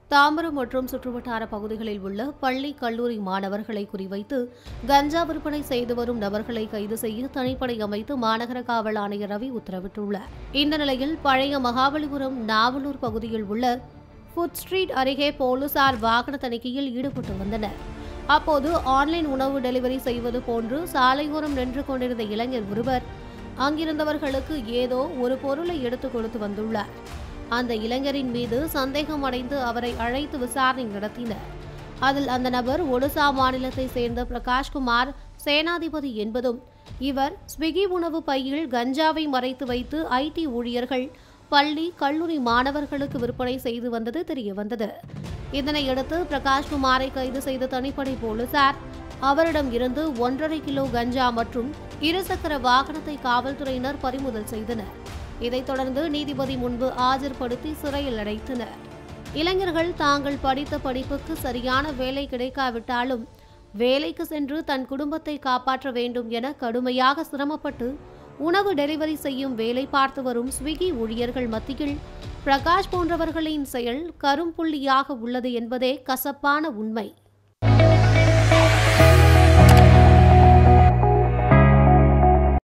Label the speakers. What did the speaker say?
Speaker 1: தாம்பரம் மற்றும் சுற்றுவட்டார பகுதிகளில் உள்ள பள்ளி கல்லூரி மாணவர்களை குறிவைத்து கஞ்சா விற்பனை செய்து வரும் நபர்களை கைது செய்ய தனிப்படை அமைத்து மாநகர காவல் ஆணையர் ரவி உத்தரவிட்டுள்ளார் இந்த நிலையில் பழைய மகாபலிபுரம் நாவலூர் பகுதியில் உள்ள ஃபுட் ஸ்ட்ரீட் அருகே போலீசார் வாகன தணிக்கையில் ஈடுபட்டு வந்தனர் அப்போது ஆன்லைன் உணவு டெலிவரி செய்வது போன்று சாலையோரம் நின்று கொண்டிருந்த இளைஞர் ஒருவர் அங்கிருந்தவர்களுக்கு ஏதோ ஒரு பொருளை எடுத்துக் கொடுத்து வந்துள்ளார் அந்த இளைஞரின் மீது சந்தேகம் அடைந்து அவரை அழைத்து விசாரணை நடத்தினர் அதில் அந்த நபர் ஒடிசா மாநிலத்தை சேர்ந்த பிரகாஷ்குமார் சேனாதிபதி என்பதும் இவர் ஸ்விக்கி உணவு பையில் கஞ்சாவை மறைத்து வைத்து ஐடி ஊழியர்கள் பள்ளி கல்லூரி மாணவர்களுக்கு விற்பனை செய்து வந்தது தெரியவந்தது இதனையடுத்து பிரகாஷ்குமாரை கைது செய்த தனிப்படை போலீசார் அவரிடம் இருந்து ஒன்றரை கிலோ கஞ்சா மற்றும் இருசக்கர வாகனத்தை காவல்துறையினர் பறிமுதல் செய்தனர் இதைத் தொடர்ந்து நீதிபதி முன்பு ஆஜர்படுத்தி சிறையில் அடைத்தனர் இளைஞர்கள் தாங்கள் படித்த படிப்புக்கு சரியான வேலை கிடைக்காவிட்டாலும் வேலைக்கு சென்று தன் குடும்பத்தை காப்பாற்ற வேண்டும் என கடுமையாக சிரமப்பட்டு உணவு டெலிவரி செய்யும் வேலை பார்த்து வரும் ஸ்விக்கி ஊழியர்கள் மத்தியில் பிரகாஷ் போன்றவர்களின் செயல் கரும்புள்ளியாக உள்ளது என்பதே கசப்பான உண்மை